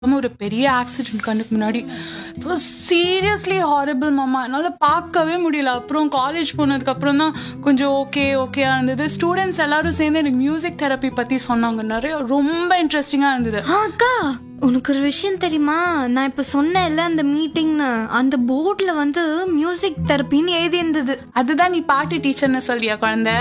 ஒரு பெரிய ஆக்சிடென்ட் கண்ணுக்கு முன்னாடி இப்போ சீரியஸ்லி ஹாரிபிள் மாமா என்னால் பார்க்கவே முடியல அப்புறம் காலேஜ் போனதுக்கு அப்புறம் தான் கொஞ்சம் ஓகே ஓகே இருந்தது ஸ்டூடெண்ட்ஸ் எல்லாரும் சேர்ந்து எனக்கு மியூசிக் தெரப்பி பற்றி சொன்னாங்க நிறைய ரொம்ப இன்ட்ரெஸ்டிங்காக இருந்தது ஆ, அக்கா உனக்கு ஒரு விஷயம் தெரியுமா நான் இப்ப சொன்னேன்ல அந்த மீட்டிங்னு அந்த போர்ட்ல வந்து மியூசிக் தெரப்பின்னு எழுதி இருந்தது அதுதான் நீ பாட்டு டீச்சர்னு சொல்லியா குழந்தை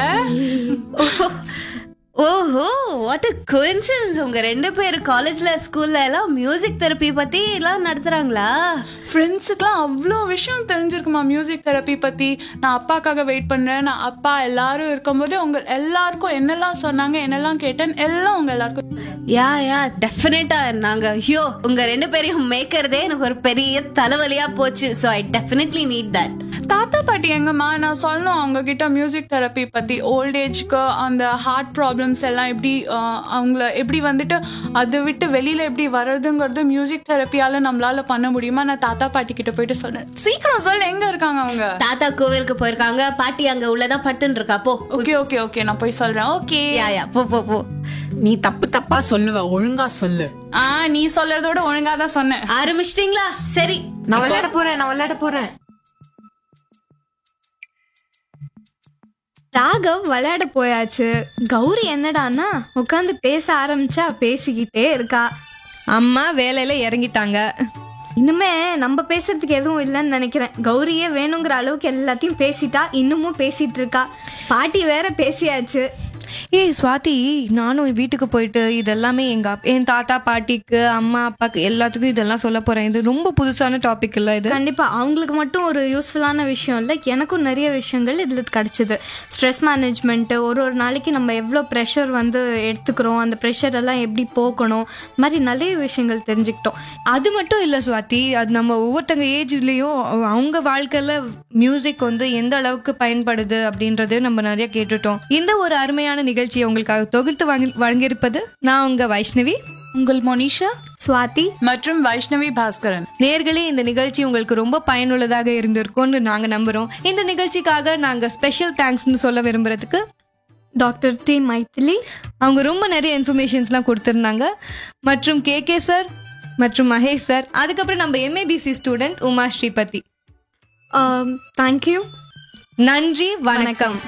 ஓஹோ வாட் அ கோயின்சிடன்ஸ் உங்க ரெண்டு பேர் காலேஜ்ல ஸ்கூல்ல எல்லாம் மியூசிக் தெரப்பி பத்தி எல்லாம் நடத்துறாங்களா ஃப்ரெண்ட்ஸுக்குலாம் அவ்வளோ விஷயம் தெரிஞ்சிருக்குமா மியூசிக் தெரப்பி பற்றி நான் அப்பாக்காக வெயிட் பண்ணுறேன் நான் அப்பா எல்லாரும் இருக்கும்போது உங்க எல்லாருக்கும் என்னெல்லாம் சொன்னாங்க என்னெல்லாம் கேட்டேன் எல்லாம் உங்க எல்லாருக்கும் யா யா டெஃபினட்டா நாங்க ஐயோ உங்க ரெண்டு பேரையும் மேய்க்கிறதே எனக்கு ஒரு பெரிய தலைவலியா போச்சு so I definitely need that தாத்தா பாட்டி எங்கம்மா நான் சொல்லணும் அவங்க கிட்ட மியூசிக் தெரப்பி பற்றி ஓல்ட் ஏஜ்க்கு அந்த ஹார்ட் ப்ராப்ளம்ஸ் எல்லாம் எப்படி ஆஹ், அவங்கள எப்படி வந்துட்டு அதை விட்டு வெளியில் எப்படி வர்றதுங்கிறது மியூசிக் தெரப்பியால் நம்மளால பண்ண முடியுமா நான் தாத்தா பாட்டி கிட்ட போயிட்டு சொன்னேன் சீக்கிரம் சொல்லு எங்கே இருக்காங்க அவங்க தாத்தா கோவிலுக்கு போயிருக்காங்க பாட்டி அங்க உள்ளதான் படுத்துட்டு இருக்கா போ ஓகே ஓகே ஓகே நான் போய் சொல்கிறேன் ஓகே யா யா போ போ போ நீ தப்பு தப்பா சொல்லுவ ஒழுங்கா சொல்லு ஆ நீ சொல்றதோட ஒழுங்கா தான் சொன்னேன் ஆரம்பிச்சிட்டீங்களா சரி நான் விளையாட போறேன் நான் விளையாட போறேன் ராகவ் விளையாட போயாச்சு கௌரி என்னடான்னா உட்காந்து பேச ஆரம்பிச்சா பேசிக்கிட்டே இருக்கா அம்மா வேலையில இறங்கிட்டாங்க இனிமே நம்ம பேசுறதுக்கு எதுவும் இல்லைன்னு நினைக்கிறேன் கௌரியே வேணுங்கிற அளவுக்கு எல்லாத்தையும் பேசிட்டா இன்னமும் பேசிட்டு இருக்கா பாட்டி வேற பேசியாச்சு ஏய் சுவாதி நானும் வீட்டுக்கு போயிட்டு இதெல்லாமே எங்க அப்- என் தாத்தா பாட்டிக்கு அம்மா அப்பாக்கு எல்லாத்துக்கும் இதெல்லாம் சொல்ல போறேன் இது ரொம்ப புதுசான டாபிக் இல்ல இது கண்டிப்பா அவங்களுக்கு மட்டும் ஒரு யூஸ்ஃபுல்லான விஷயம் இல்லை எனக்கும் நிறைய விஷயங்கள் இதுல கிடைச்சது ஸ்ட்ரெஸ் மேனேஜ்மெண்ட் ஒரு ஒரு நாளைக்கு நம்ம எவ்வளோ ப்ரெஷர் வந்து எடுத்துக்கிறோம் அந்த ப்ரெஷர் எல்லாம் எப்படி போக்கணும் இந்த மாதிரி நிறைய விஷயங்கள் தெரிஞ்சுக்கிட்டோம் அது மட்டும் இல்ல சுவாதி அது நம்ம ஒவ்வொருத்தங்க ஏஜ்லயும் அவங்க வாழ்க்கையில மியூசிக் வந்து எந்த அளவுக்கு பயன்படுது அப்படின்றது நம்ம நிறைய கேட்டுட்டோம் இந்த ஒரு அருமையான நிகழ்ச்சியை உங்களுக்காக தொகுத்து வழங்கி- வழங்கியிருப்பது நான் உங்க வைஷ்ணவி உங்கள் மோனிஷா சுவாதி மற்றும் வைஷ்ணவி பாஸ்கரன் நேர்களே இந்த நிகழ்ச்சி உங்களுக்கு ரொம்ப பயனுள்ளதாக இருந்திருக்கும்னு நாங்க நம்புறோம் இந்த நிகழ்ச்சிக்காக நாங்க ஸ்பெஷல் தேங்க்ஸ்னு சொல்ல விரும்புறதுக்கு டாக்டர் டி மைத்திலி அவங்க ரொம்ப நிறைய இன்ஃபர்மேஷன்ஸ்லாம் கொடுத்துருந்தாங்க மற்றும் கே கே சார் மற்றும் மகேஷ் சார் அதுக்கப்புறம் நம்ம MABC student Uma Sripathi thank you நன்றி வணக்கம்